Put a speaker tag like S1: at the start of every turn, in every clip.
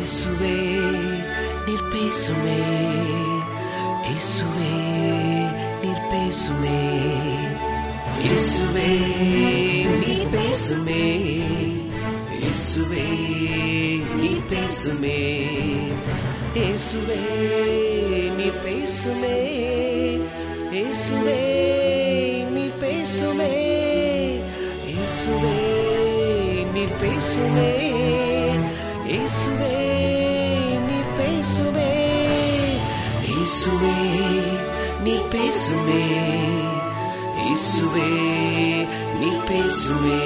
S1: இயேசுவே நீர் பேசுமே இயேசுவே நீர் பேசுமே இயேசுவே நீர் பேசுமே இயேசுவே நீர் பேசுமே இயேசுவே நீர் பேசுமே இயேசுவே நீர் பேசுமே இயேசுவே நீர் பேசுமே இயேசுவே நீர் பேசுமே இயேசுவே நீர் பேசுமே இயேசுவே நீர் பேசுமே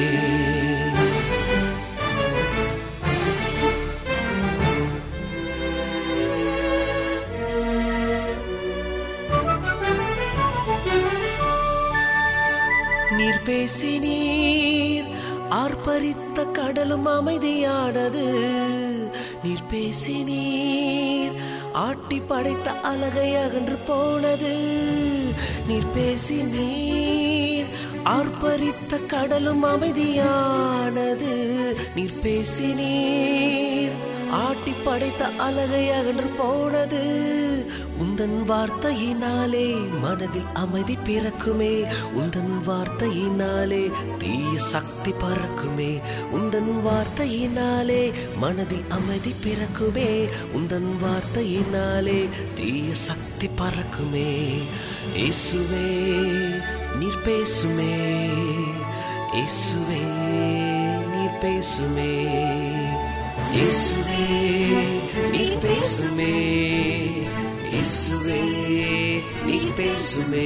S1: நீர் பேசினீர் ஆர்ப்பரித்த கடலும் அமைதியானது நீர் பேசினீர் ஆட்டி படைத்த அழகை அகன்று போனது நீர் பேசினீர் ஆர்ப்பரித்த கடலும் அமைதியானது நீர் பேசினீர் ஆட்டி படைத்த அழகை அகன்று போனது உந்தன் வார்த்தையினாலே மனதில் அமைதி பிறக்குமே உந்தன் வார்த்தையினாலே தீய சக்தி பறக்குமே உந்தன் வார்த்தையினாலே மனதில் அமைதி பிறக்குமே உந்தன் வார்த்தையினாலே தீய சக்தி பறக்குமே இயேசுவே நீர் பேசுமே இயேசுவே நீர் பேசுமே இயேசுவே நீர் பேசுமே இயேசுவே நீர் பேசுமே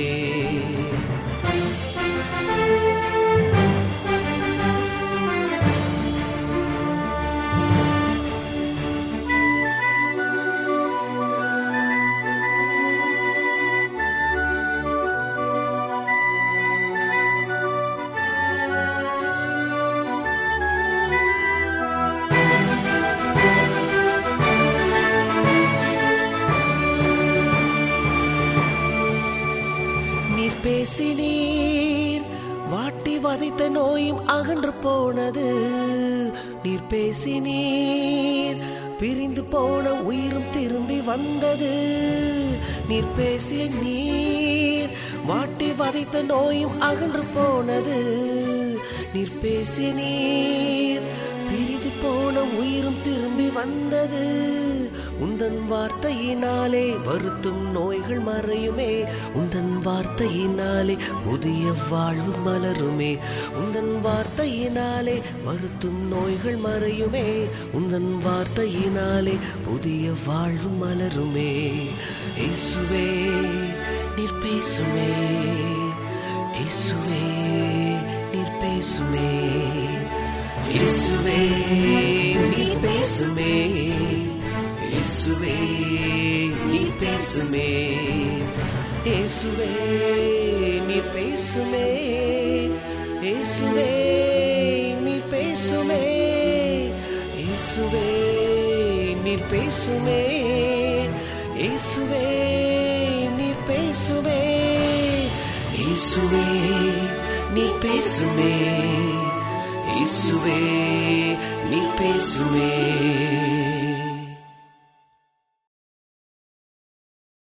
S1: நீர் பேசினீர் வாட்டி வதைத்த நோயும் அகன்று போனது நீர் பேசினீர் பிரிந்து போன உயிரும் திரும்பி வந்தது நீர் பேசிய நீர் வாட்டி வதைத்த நோயும் அகன்று போனது நீர் பேசினீர் பிரிந்து போன உயிரும் திரும்பி வந்தது உந்தன் வார்த்தையினாலே வருத்தும் நோய்கள் மறையுமே உந்தன் வார்த்தையினாலே புதிய வாழ்வு மலருமே உந்தன் வார்த்தையினாலே வருத்தும் நோய்கள் மறையுமே உந்தன் வார்த்தையினாலே புதிய வாழ்வு மலருமே இயேசுவே நீர் பேசுமே இயேசுவே நீர் பேசுமே இயேசுவே நீர் பேசுமே இயேசுவே நீர் பேசுமே இயேசுவே நீர் பேசுமே இயேசுவே நீர் பேசுமே இயேசுவே நீர் பேசுமே இயேசுவே நீர் பேசுமே இயேசுவே நீர் பேசுமே இயேசுவே நீர் பேசுமே